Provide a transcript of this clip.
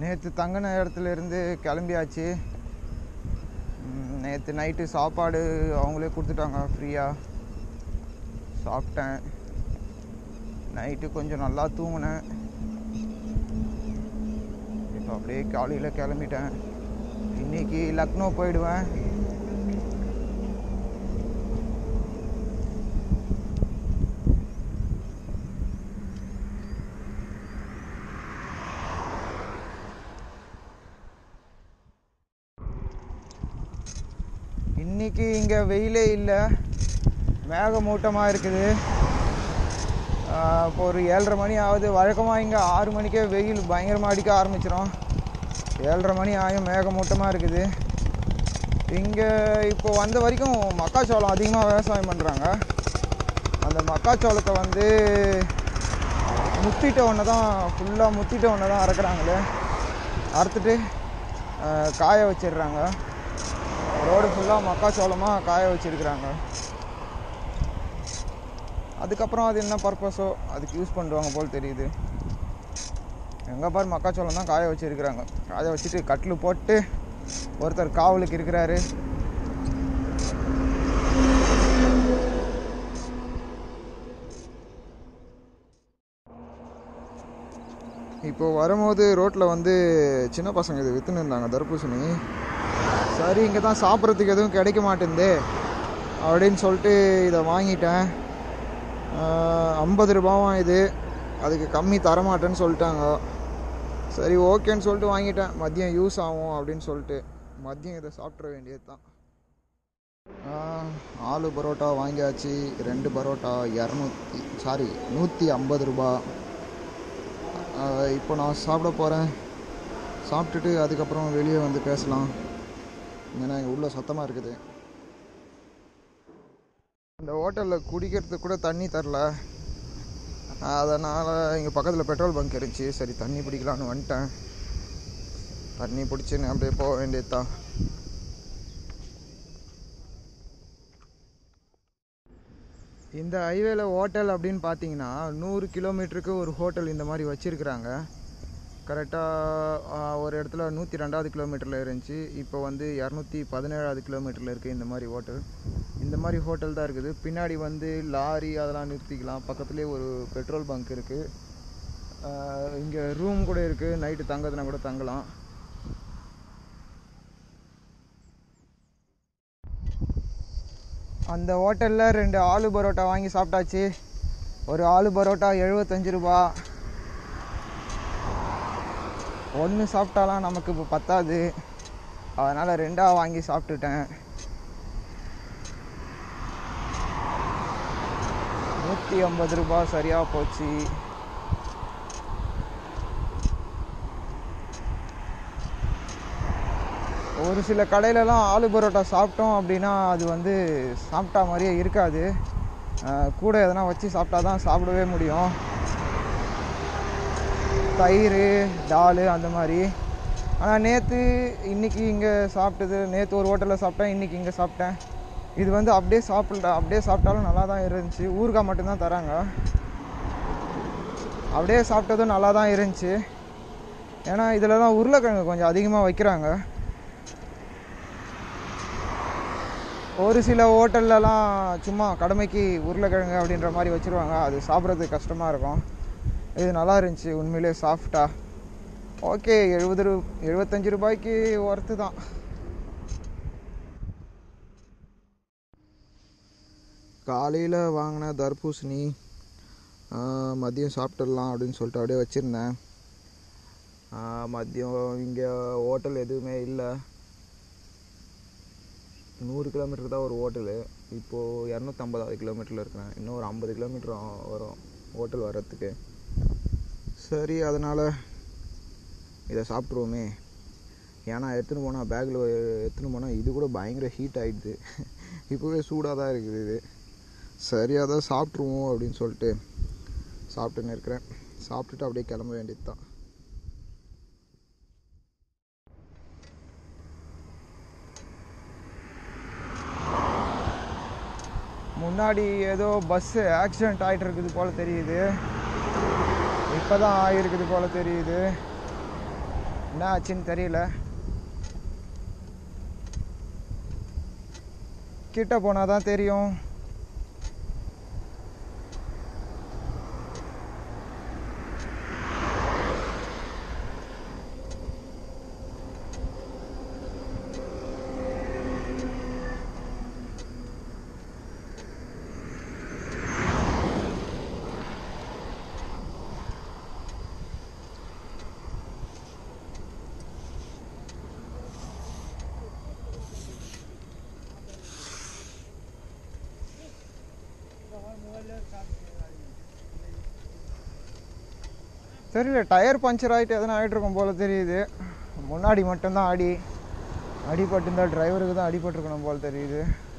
நேற்று தங்கின இடத்துல இருந்து கிளம்பியாச்சு நேற்று நைட்டு சாப்பாடு அவங்களே கொடுத்துட்டாங்க ஃப்ரீயாக சாப்பிட்டேன் நைட்டு கொஞ்சம் நல்லா தூங்கினேன் இப்போ அப்படியே காலையில் கிளம்பிட்டேன் இன்னைக்கு லக்னோ போயிடுவேன் இன்னைக்கு இங்கே வெயிலே இல்லை மேகமூட்டமாக இருக்குது ஆஹ் இப்போ ஒரு ஏழரை மணி ஆகுது வழக்கமாக இங்கே ஆறு மணிக்கே வெயில் பயங்கரமாக அடிக்க ஆரம்பிச்சிடும் ஏழரை மணி ஆகும் மேகமூட்டமாக இருக்குது இங்கே இப்போ வந்த வரைக்கும் மக்காச்சோளம் அதிகமாக விவசாயம் பண்ணுறாங்க அந்த மக்காச்சோளத்தை வந்து முத்திட்ட ஒன்று தான் ஃபுல்லாக முத்திட்ட ஒன்று தான் அறுக்குறாங்களே அறுத்துட்டு ஆஹ் காய வச்சிடுறாங்க ரோடு ஃபுல்லாக மக்காச்சோளமாக காய வச்சிருக்கிறாங்க அதுக்கப்புறம் அது என்ன பர்பஸோ அதுக்கு யூஸ் பண்ணுவாங்க போல் தெரியுது எங்கே பாரு மக்காச்சோளம் தான் காய வச்சிருக்கிறாங்க காய வச்சுட்டு கட்டில் போட்டு ஒருத்தர் காவலுக்கு இருக்கிறாரு இப்போ வரும்போது ரோட்டில் வந்து சின்ன பசங்க இது விற்றுன்னு இருந்தாங்க தர்பூசணி சரி இங்கே தான் சாப்பிட்றதுக்கு எதுவும் கிடைக்க மாட்டேங்குது அப்படின்னு சொல்லிட்டு இதை வாங்கிட்டேன் ஐம்பது ரூபாவும் இது அதுக்கு கம்மி தரமாட்டேன்னு சொல்லிட்டாங்க சரி ஓகேன்னு சொல்லிட்டு வாங்கிட்டேன் மதியம் யூஸ் ஆகும் அப்படின்னு சொல்லிட்டு மதியம் இதை சாப்பிட்ற வேண்டியது தான் ஆலு பரோட்டா வாங்கியாச்சு ரெண்டு பரோட்டா இரநூத்தி சாரி நூற்றி ஐம்பது ரூபா ஆஹ் இப்போ நான் சாப்பிட போகிறேன் சாப்பிட்டுட்டு அதுக்கப்புறம் வெளியே வந்து பேசலாம் ஏன்னா இங்கே உள்ள சத்தமாக இருக்குது இந்த ஹோட்டலில் குடிக்கிறதுக்கு கூட தண்ணி தரல அதனால் இங்கே பக்கத்தில் பெட்ரோல் பங்க் இருந்துச்சு சரி தண்ணி பிடிக்கலான்னு வந்துட்டேன் தண்ணி பிடிச்சின்னு அப்படியே போக வேண்டியது தான் இந்த ஹைவேல ஹோட்டல் அப்படின்னு பார்த்தீங்கன்னா நூறு கிலோமீட்டருக்கு ஒரு ஹோட்டல் இந்த மாதிரி வச்சுருக்குறாங்க கரெக்டாக ஒரு இடத்துல நூற்றி ரெண்டாவது கிலோமீட்டரில் இருந்துச்சு இப்போ வந்து இரநூத்தி பதினேழாவது கிலோமீட்டரில் இருக்குது இந்த மாதிரி ஹோட்டல் இந்த மாதிரி ஹோட்டல் தான் இருக்குது பின்னாடி வந்து லாரி அதெல்லாம் நிறுத்திக்கலாம் பக்கத்துலேயே ஒரு பெட்ரோல் பங்க் இருக்குது இங்கே ரூம் கூட இருக்குது நைட்டு தங்கதுனா கூட தங்கலாம் அந்த ஹோட்டலில் ரெண்டு ஆலு பரோட்டா வாங்கி சாப்பிட்டாச்சு ஒரு ஆலு பரோட்டா எழுபத்தஞ்சு ரூபா ஒன்று சாப்பிட்டாலாம் நமக்கு இப்போ பத்தாது அதனால் ரெண்டாக வாங்கி சாப்பிட்டுட்டேன் நூற்றி ஐம்பது ரூபாய் சரியாக போச்சு ஒரு சில கடையிலலாம் ஆலு பரோட்டா சாப்பிட்டோம் அப்படின்னா அது வந்து சாப்பிட்டா மாதிரியே இருக்காது அஹ் கூட எதனா வச்சு சாப்பிட்டா தான் சாப்பிடவே முடியும் தயிர் டால் அந்த மாதிரி ஆனால் நேற்று இன்னைக்கு இங்கே சாப்பிட்டது நேற்று ஒரு ஹோட்டலில் சாப்பிட்டேன் இன்னைக்கு இங்கே சாப்பிட்டேன் இது வந்து அப்படியே சாப்பிட அப்படியே சாப்பிட்டாலும் நல்லா தான் இருந்துச்சு ஊறுகாய் மட்டும்தான் தராங்க அப்படியே சாப்பிட்டதும் நல்லா தான் இருந்துச்சு ஏன்னா இதில் தான் உருளைக்கிழங்கு கொஞ்சம் அதிகமாக வைக்கிறாங்க ஒரு சில ஹோட்டல்லலாம் சும்மா கடமைக்கு உருளைக்கிழங்கு அப்படின்ற மாதிரி வச்சுருவாங்க அது சாப்பிட்றதுக்கு கஷ்டமாக இருக்கும் இது நல்லா இருந்துச்சு உண்மையிலே சாஃப்டாக ஓகே எழுபது ரூ எழுபத்தஞ்சு ரூபாய்க்கு ஒர்த்து தான் காலையில் வாங்கின தர்பூசணி ஆஹ் மதியம் சாப்பிட்டுடலாம் அப்படின்னு சொல்லிட்டு அப்படியே வச்சுருந்தேன் ஆஹ் மதியம் இங்கே ஹோட்டல் எதுவுமே இல்லை நூறு கிலோமீட்டர் தான் ஒரு ஹோட்டலு இப்போது இரநூத்தம்பதாவது கிலோமீட்டரில் இருக்கிறேன் இன்னும் ஒரு ஐம்பது கிலோமீட்டர் வரும் ஹோட்டல் வர்றதுக்கு சரி அதனால் இதை சாப்பிட்ருவோமே ஏன்னா எடுத்துன்னு போனால் பேக்கில் எடுத்துன்னு போனால் இது கூட பயங்கர ஹீட் ஆகிடுது இப்போவே சூடாக தான் இருக்குது இது சரி அதான் சாப்பிட்ருவோம் அப்படின்னு சொல்லிட்டு சாப்பிட்டுன்னு இருக்கிறேன் சாப்பிட்டுட்டு அப்படியே கிளம்ப வேண்டியது தான் முன்னாடி ஏதோ பஸ்ஸு ஆக்சிடெண்ட் ஆகிட்டு இருக்குது போல் தெரியுது இப்போ தான் ஆகிருக்குது போல் தெரியுது என்ன ஆச்சுன்னு தெரியல கிட்ட போனால் தான் தெரியும் தெரியல டயர் பஞ்சர் ஆகிட்டு எதனா ஆகிட்டு இருக்கும் போல தெரியுது முன்னாடி மட்டும்தான் அடி அடிபட்டிருந்தா டிரைவருக்கு தான் அடிபட்டிருக்கணும் போல தெரியுது